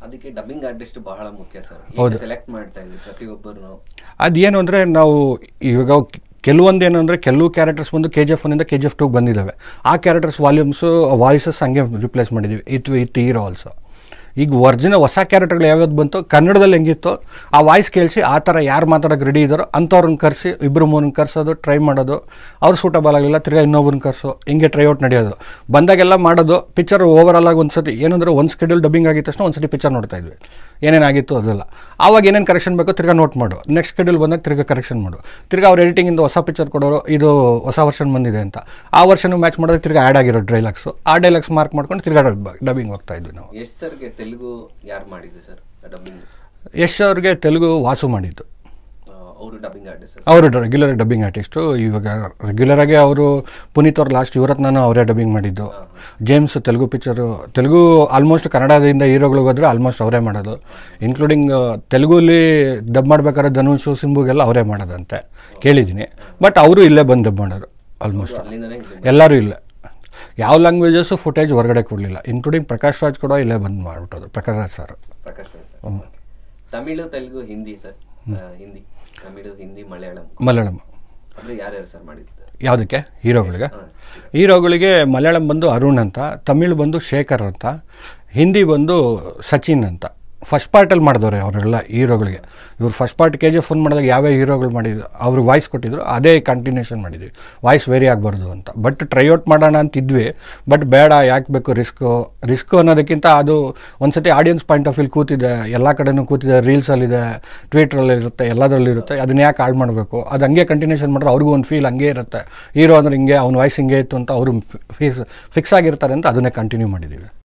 ಅದಕ್ಕೆ dubbing artist ಬಹಳ ಮುಖ್ಯ ಸರ್ ಹೌದು. ಸೆಲೆಕ್ಟ್ ಮಾಡ್ತಾ ಇದ್ವಿ ಪ್ರತಿಯೊಬ್ಬರು ಅದೇನು ಅಂದರೆ ನಾವು ಇವಾಗ ಕೆಲವೊಂದು ಏನಂದರೆ ಕೆಲವು ಕ್ಯಾರೆಕ್ಟರ್ಸ್ ಬಂದು ಕೆ ಜಿ ಎಫ್ ಒನ್ನಿಂದ ಕೆ ಜಿ ಎಫ್ ಟೂಗೆ ಬಂದಿದ್ದಾವೆ ಆ ಕ್ಯಾರೆಕ್ಟರ್ಸ್ ವಾಲ್ಯೂಮ್ಸು ವಾಯ್ಸಸ್ ಹಂಗೆ ರಿಪ್ಲೇಸ್ ಮಾಡಿದ್ದೀವಿ ಇಟ್ ಇಟ್ ಹೀರೋ ಆಲ್ಸೋ ಈಗ ಒರಿಜಿನಲ್ ಹೊಸ ಕ್ಯಾರೆಕ್ಟರ್ಗಳು ಯಾವ್ಯಾವ್ದು ಬಂತು ಕನ್ನಡದಲ್ಲಿ ಹೆಂಗಿತ್ತು ಆ ವಾಯ್ಸ್ ಕೇಳಿಸಿ ಆ ಥರ ಯಾರು ಮಾತಾಡೋಕೆ ರೆಡಿ ಇದ್ದಾರೋ ಅಂಥವ್ರನ್ನ ಕರೆಸಿ ಇಬ್ಬರು ಮೂರನ್ನ ಕರ್ಸೋದು ಟ್ರೈ ಮಾಡೋದು ಅವ್ರು ಸೂಟಬಲ್ ಆಗಲಿಲ್ಲ ತಿರ್ಗಾ ಇನ್ನೊಬ್ಬರನ್ನ ಕರ್ಸೋ ಹಿಂಗೆ ಟ್ರೈ ಔಟ್ ನಡೆಯೋದು ಬಂದಾಗೆಲ್ಲ ಮಾಡೋದು ಪಿಕ್ಚರ್ ಓವರ್ ಆಗಿ ಒಂದು ಸತಿ ಏನಂದ್ರೆ ಒಂದು ಸ್ಕೆಡ್ಯೂಲ್ ಡಬ್ಬಿಂಗ್ ಆಗಿದ ತಕ್ಷಣ ಒಂದು ಸತಿ ಪಿಕ್ಚರ್ ನೋಡ್ತಾ ಇದ್ವಿ ಏನೇನಾಗಿತ್ತು ಅದೆಲ್ಲ ಆವಾಗ ಏನೇನು ಕರೆಕ್ಷನ್ ಬೇಕೋ ತಿರ್ಗಾ ನೋಟ್ ಮಾಡು ನೆಕ್ಸ್ಟ್ ಶೆಡ್ಯೂಲ್ ಬಂದಾಗ ತಿರ್ಗಾ ಕರೆಕ್ಷನ್ ಮಾಡು ತಿರ್ಗಾ ಅವ್ರು ಎಡಿಟಿಂಗಿಂದ ಹೊಸ ಪಿಕ್ಚರ್ ಕೊಡೋರು ಇದು ಹೊಸ ವರ್ಷನ್ ಬಂದಿದೆ ಅಂತ ಆ ವರ್ಷನ್ ಮ್ಯಾಚ್ ಮಾಡಿದ್ರೆ ತಿರ್ಗಾ ಆ್ಯಡ್ ಆಗಿರೋ ಡೈಲಾಗ್ಸು ಆ ಡೈಲಾಗ್ಸ್ ಮಾರ್ಕ್ ಮಾಡ್ಕೊಂಡು ತಿರ್ಗಾ ಡಬ್ಬಿಂಗ್ ಹೋಗ್ತಾ ಇದ್ವಿ ನಾವು ಯಶ್ ಸರ್ಗೆ ತೆಲುಗು ಯಾರು ಮಾಡಿದ್ದು ಸರ್ ಡಬ್ಬಿಂಗ್ ಯಶ್ ಅವ್ರಿಗೆ ತೆಲುಗು ವಾಸು ಮಾಡಿದ್ದು ಅವರು ಡಬ್ಬಿಂಗ್ ಆರ್ಟಿಸ್ಟ್ ಅವರು ರೆಗ್ಯುಲರ್ ಡಬ್ಬಿಂಗ್ ಆರ್ಟಿಸ್ಟು ಇವಾಗ ರೆಗ್ಯುಲರ್ ಆಗಿ ಅವರು ಪುನೀತ್ ಅವ್ರು ಲಾಸ್ಟ್ ಇವರತ್ನ ಅವರೇ ಡಬ್ಬಿಂಗ್ ಮಾಡಿದ್ದು James Telugu picture Telugu almost ಕನ್ನಡದಿಂದ ಹೀರೋಗಳಿಗೆ ಹೋದ್ರೆ ಆಲ್ಮೋಸ್ಟ್ ಅವರೇ ಮಾಡೋದು ಇನ್ಕ್ಲೂಡಿಂಗ್ ತೆಲುಗುಲಿ ಡಬ್ ಮಾಡ್ಬೇಕಾದ್ರೆ ಧನುಷು ಸಿಂಬುಗೆಲ್ಲ ಅವರೇ ಮಾಡೋದಂತೆ ಕೇಳಿದ್ದೀನಿ ಬಟ್ ಅವರು ಇಲ್ಲೇ ಬಂದು ಡಬ್ ಮಾಡೋರು ಆಲ್ಮೋಸ್ಟ್ ಅಲ್ಲಿಂದನೇ ಇದು ಎಲ್ಲರೂ ಇಲ್ಲೇ ಯಾವ ಲ್ಯಾಂಗ್ವೇಜಸ್ಸು ಫುಟೇಜ್ ಹೊರಗಡೆ ಕೊಡಲಿಲ್ಲ ಇನ್ಕ್ಲೂಡಿಂಗ್ ಪ್ರಕಾಶ್ ರಾಜ್ ಕೂಡ ಇಲ್ಲೇ ಬಂದು ಮಾಡಿಬಿಟ್ಟೋದು Prakash Raj sir Prakash Raj sir Tamil Telugu Hindi sir Hindi Tamil Hindi Malayalam Malayalam ಅಂದ್ರೆ ಯಾರ್ಯಾರು ಸರ್ ಮಾಡಿದ್ದಾರೆ ಯಾವುದಕ್ಕೆ ಹೀರೋಗಳಿಗೆ ಹೀರೋಗಳಿಗೆ ಮಲಯಾಳಂ ಬಂದು ಅರುಣ್ ಅಂತ ತಮಿಳ್ ಬಂದು ಶೇಖರ್ ಅಂತ ಹಿಂದಿ ಬಂದು ಸಚಿನ್ ಅಂತ ಫಸ್ಟ್ ಪಾರ್ಟಲ್ಲಿ ಮಾಡಿದವ್ರೆ ಅವರೆಲ್ಲ ಹೀರೋಗಳಿಗೆ ಇವ್ರು first part K G F phone ಮಾಡಿದಾಗ ಯಾವ್ಯಾವ ಹೀರೋಗಳು ಮಾಡಿದ್ರು ಅವ್ರಿಗೆ ವಾಯ್ಸ್ ಕೊಟ್ಟಿದ್ರು ಅದೇ ಕಂಟಿನ್ಯೂಷನ್ ಮಾಡಿದ್ವಿ ವಾಯ್ಸ್ ವೇರಿ ಆಗಬಾರ್ದು ಅಂತ ಬಟ್ ಟ್ರೈಔಟ್ ಮಾಡೋಣ ಅಂತಿದ್ವಿ ಬಟ್ ಬೇಡ ಯಾಕೆ ಬೇಕು ರಿಸ್ಕು ರಿಸ್ಕು ಅನ್ನೋದಕ್ಕಿಂತ ಅದು ಒಂದ್ಸತಿ ಆಡಿಯನ್ಸ್ ಪಾಯಿಂಟ್ ಆಫ್ ವ್ಯೂ ಕೂತಿದೆ ಎಲ್ಲ ಕಡೆನೂ ಕೂತಿದೆ ರೀಲ್ಸಲ್ಲಿದೆ ಟ್ವಿಟ್ರಲ್ಲಿ ಇರುತ್ತೆ ಎಲ್ಲದರಲ್ಲೂ ಇರುತ್ತೆ ಅದನ್ನ ಯಾಕೆ ಹಾಳು ಮಾಡಬೇಕು ಅದು ಹಂಗೆ ಕಂಟಿನ್ಯೂಷನ್ ಮಾಡಿದ್ರೆ ಅವ್ರಿಗೂ ಒಂದು ಫೀಲ್ ಹಂಗೆ ಇರುತ್ತೆ ಹೀರೋ ಅಂದ್ರೆ ಹಿಂಗೆ ಅವ್ನ ವಾಯ್ಸ್ ಹಿಂಗೆ ಇತ್ತು ಅಂತ ಅವರು ಫೀಸ್ ಫಿಕ್ಸ್ ಆಗಿರ್ತಾರೆ ಅಂತ ಅದನ್ನೇ ಕಂಟಿನ್ಯೂ ಮಾಡಿದ್ದೀವಿ